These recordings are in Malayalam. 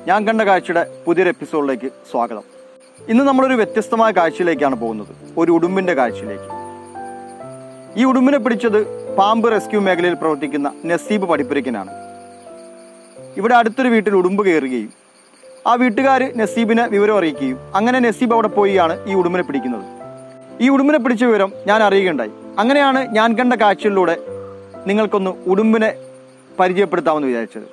ഞാൻ കണ്ട കാഴ്ചയുടെ പുതിയൊരു എപ്പിസോഡിലേക്ക് സ്വാഗതം ഇന്ന് നമ്മളൊരു വ്യത്യസ്തമായ കാഴ്ചയിലേക്കാണ് പോകുന്നത് ഒരു ഉടുമ്പിന്റെ കാഴ്ചയിലേക്ക് ഈ ഉടുമ്പിനെ പിടിച്ചത് പാമ്പ് റെസ്ക്യൂ മേഖലയിൽ പ്രവർത്തിക്കുന്ന നസീബ് പടിപ്പുരയ്ക്കനാണ് ഇവിടെ അടുത്തൊരു വീട്ടിൽ ഉടുമ്പ് കയറുകയും ആ വീട്ടുകാർ നസീബിനെ വിവരം അറിയിക്കുകയും അങ്ങനെ നസീബ് അവിടെ പോയാണ് ഈ ഉടുമ്പിനെ പിടിക്കുന്നത് ഈ ഉടുമ്പിനെ പിടിച്ച വിവരം ഞാൻ അറിയുകയുണ്ടായി അങ്ങനെയാണ് ഞാൻ കണ്ട കാഴ്ചയിലൂടെ നിങ്ങൾക്കൊന്ന് ഉടുമ്പിനെ പരിചയപ്പെടുത്താമെന്ന് വിചാരിച്ചത്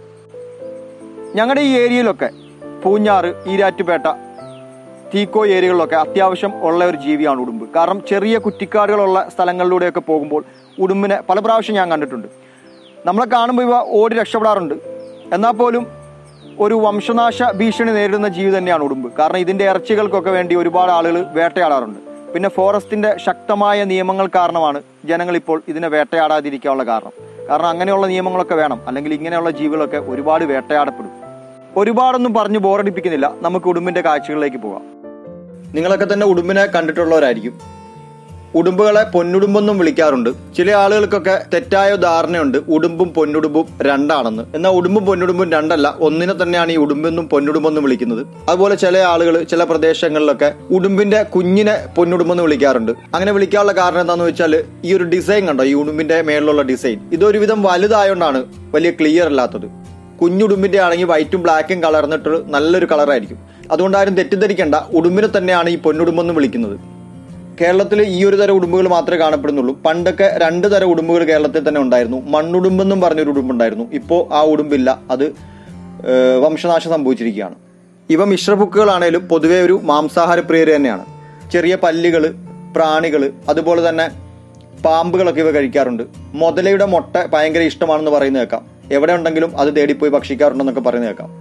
ഞങ്ങളുടെ ഈ ഏരിയയിലൊക്കെ പൂഞ്ഞാറ് ഈരാറ്റുപേട്ട തീക്കോ ഏരിയകളിലൊക്കെ അത്യാവശ്യം ഉള്ള ഒരു ജീവിയാണ് ഉടുമ്പ് കാരണം ചെറിയ കുറ്റിക്കാടുകളുള്ള സ്ഥലങ്ങളിലൂടെയൊക്കെ പോകുമ്പോൾ ഉടുമ്പിനെ പല പ്രാവശ്യം ഞാൻ കണ്ടിട്ടുണ്ട് നമ്മളെ കാണുമ്പോൾ ഇവ ഓടി രക്ഷപ്പെടാറുണ്ട് എന്നാൽ പോലും ഒരു വംശനാശ ഭീഷണി നേരിടുന്ന ജീവി തന്നെയാണ് ഉടുമ്പ് കാരണം ഇതിന്റെ ഇറച്ചികൾക്കൊക്കെ വേണ്ടി ഒരുപാട് ആളുകൾ വേട്ടയാടാറുണ്ട് പിന്നെ ഫോറസ്റ്റിന്റെ ശക്തമായ നിയമങ്ങൾ കാരണമാണ് ജനങ്ങൾ ഇപ്പോൾ ഇതിനെ വേട്ടയാടാതിരിക്കാനുള്ള കാരണം കാരണം അങ്ങനെയുള്ള നിയമങ്ങളൊക്കെ വേണം അല്ലെങ്കിൽ ഇങ്ങനെയുള്ള ജീവികളൊക്കെ ഒരുപാട് വേട്ടയാടപ്പെടും ഒരുപാടൊന്നും പറഞ്ഞ് ബോറടിപ്പിക്കുന്നില്ല നമുക്ക് ഉടുമ്പിന്റെ കാഴ്ചകളിലേക്ക് പോകാം നിങ്ങളൊക്കെ തന്നെ ഉടുമ്പിനെ കണ്ടിട്ടുള്ളവരായിരിക്കും ഉടുമ്പുകളെ പൊന്നുടുമ്പെന്നും വിളിക്കാറുണ്ട് ചില ആളുകൾക്കൊക്കെ തെറ്റായ ധാരണയുണ്ട് ഉടുമ്പും പൊന്നുടുമ്പും രണ്ടാണെന്ന് എന്നാൽ ഉടുമ്പും പൊന്നുടുമ്പും രണ്ടല്ല ഒന്നിനെ തന്നെയാണ് ഈ ഉടുമ്പെന്നും പൊന്നുടുമ്പെന്നും വിളിക്കുന്നത് അതുപോലെ ചില ആളുകൾ ചില പ്രദേശങ്ങളിലൊക്കെ ഉടുമ്പിന്റെ കുഞ്ഞിനെ പൊന്നുടുമ്പെന്ന് വിളിക്കാറുണ്ട് അങ്ങനെ വിളിക്കാനുള്ള കാരണം എന്താണെന്ന് വെച്ചാൽ ഈ ഒരു ഡിസൈൻ കണ്ടോ ഈ ഉടുമ്പിന്റെ മേളിലുള്ള ഡിസൈൻ ഇതൊരുവിധം വലുതായോണ്ടാണ് വലിയ ക്ലിയർ അല്ലാത്തത് കുഞ്ഞുടുമ്പിന്റെ ആണെങ്കിൽ വൈറ്റും ബ്ലാക്കും കളർന്നിട്ട് നല്ലൊരു കളറായിരിക്കും അതുകൊണ്ട് ആരും തെറ്റിദ്ധരിക്കേണ്ട ഉടുമ്പിനെ തന്നെയാണ് ഈ പൊന്നുടുമ്പെന്ന് വിളിക്കുന്നത് കേരളത്തിൽ ഈ ഒരു തരം ഉടുമ്പുകൾ മാത്രമേ കാണപ്പെടുന്നുള്ളൂ പണ്ടൊക്കെ രണ്ട് തരം ഉടുമ്പുകൾ കേരളത്തിൽ തന്നെ ഉണ്ടായിരുന്നു മണ്ണുടുമ്പെന്നും പറഞ്ഞൊരു ഉടുമ്പുണ്ടായിരുന്നു ഇപ്പോൾ ആ ഉടുമ്പില്ല അത് ഏഹ്, വംശനാശം സംഭവിച്ചിരിക്കുകയാണ് ഇവ മിശ്രഭുക്കുകളാണേലും പൊതുവെ ഒരു മാംസാഹാര പ്രിയർ തന്നെയാണ് ചെറിയ പല്ലുകൾ പ്രാണികൾ അതുപോലെ തന്നെ പാമ്പുകളൊക്കെ ഇവ കഴിക്കാറുണ്ട് മുതലയുടെ മുട്ട ഭയങ്കര ഇഷ്ടമാണെന്ന് പറയുന്നത് കേൾക്കാം എവിടെ ഉണ്ടെങ്കിലും അത് തേടിപ്പോയി ഭക്ഷിക്കാറുണ്ടെന്നൊക്കെ പറയുന്നത് കേൾക്കാം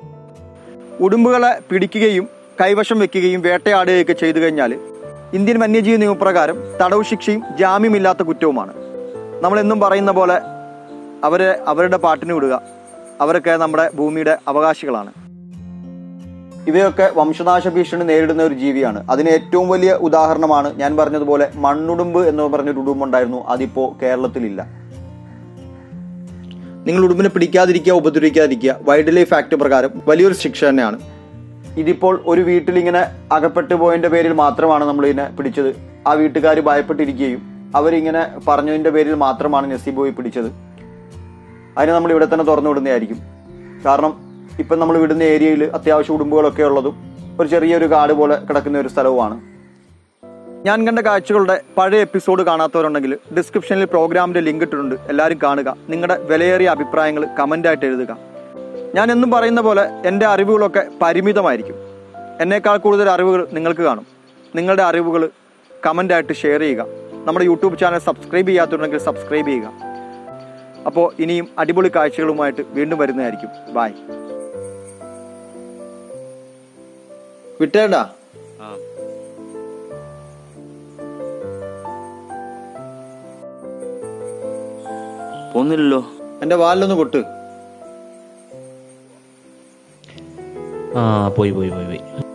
ഉടുമ്പുകളെ പിടിക്കുകയും കൈവശം വെക്കുകയും വേട്ടയാടുകയൊക്കെ ചെയ്തു കഴിഞ്ഞാൽ ഇന്ത്യൻ വന്യജീവി നിയമപ്രകാരം തടവ് ശിക്ഷയും ജാമ്യമില്ലാത്ത കുറ്റവുമാണ് നമ്മൾ എന്നും പറയുന്ന പോലെ അവരെ അവരുടെ പാട്ടിന് വിടുക അവരൊക്കെ നമ്മുടെ ഭൂമിയുടെ അവകാശികളാണ് ഇവയൊക്കെ വംശനാശ ഭീഷണി നേരിടുന്ന ഒരു ജീവിയാണ് അതിന് ഏറ്റവും വലിയ ഉദാഹരണമാണ് ഞാൻ പറഞ്ഞതുപോലെ മണ്ണുടുമ്പ് എന്ന് പറഞ്ഞൊരു ഉടുമ്പുണ്ടായിരുന്നു അതിപ്പോ കേരളത്തിലില്ല നിങ്ങൾ ഉടുമ്പിനെ പിടിക്കാതിരിക്കുക ഉപദ്രവിക്കാതിരിക്കുക വൈൽഡ് ലൈഫ് ആക്ട് പ്രകാരം വലിയൊരു ശിക്ഷ തന്നെയാണ് ഇതിപ്പോൾ ഒരു വീട്ടിൽ ഇങ്ങനെ അകപ്പെട്ടു പോയതിന്റെ പേരിൽ മാത്രമാണ് നമ്മൾ ഇതിനെ പിടിച്ചത് ആ വീട്ടുകാർ ഭയപ്പെട്ടിരിക്കുകയും അവരിങ്ങനെ പറഞ്ഞതിന്റെ പേരിൽ മാത്രമാണ് നസീബോയി പിടിച്ചത് അതിന് നമ്മൾ ഇവിടെ തന്നെ തുറന്നു വിടുന്നതായിരിക്കും കാരണം ഇപ്പം നമ്മൾ വിടുന്ന ഏരിയയിൽ അത്യാവശ്യം ഉടുമ്പുകളൊക്കെ ഉള്ളതും ഒരു ചെറിയൊരു കാട് പോലെ കിടക്കുന്ന ഒരു സ്ഥലവുമാണ് ഞാൻ കണ്ട കാഴ്ചകളുടെ പഴയ എപ്പിസോഡ് കാണാത്തവരുണ്ടെങ്കിൽ ഡിസ്ക്രിപ്ഷനിൽ പ്രോഗ്രാമിന്റെ ലിങ്ക് ഇട്ടിട്ടുണ്ട് എല്ലാവരും കാണുക നിങ്ങളുടെ വിലയേറിയ അഭിപ്രായങ്ങൾ കമൻ്റായിട്ട് എഴുതുക ഞാൻ എന്നും പറയുന്ന പോലെ എൻ്റെ അറിവുകളൊക്കെ പരിമിതമായിരിക്കും എന്നേക്കാൾ കൂടുതൽ അറിവുകൾ നിങ്ങൾക്ക് കാണും നിങ്ങളുടെ അറിവുകൾ കമൻ്റായിട്ട് ഷെയർ ചെയ്യുക നമ്മുടെ യൂട്യൂബ് ചാനൽ സബ്സ്ക്രൈബ് ചെയ്യാത്തവരുണ്ടെങ്കിൽ സബ്സ്ക്രൈബ് ചെയ്യുക അപ്പോൾ ഇനിയും അടിപൊളി കാഴ്ചകളുമായിട്ട് വീണ്ടും വരുന്നതായിരിക്കും ബായ് വിട്ടേടാ ആ പോന്നില്ലല്ലോ എൻ്റെ വാലിലൊന്ന് കൊട്ട് ആ പോയി പോയി പോയി പോയി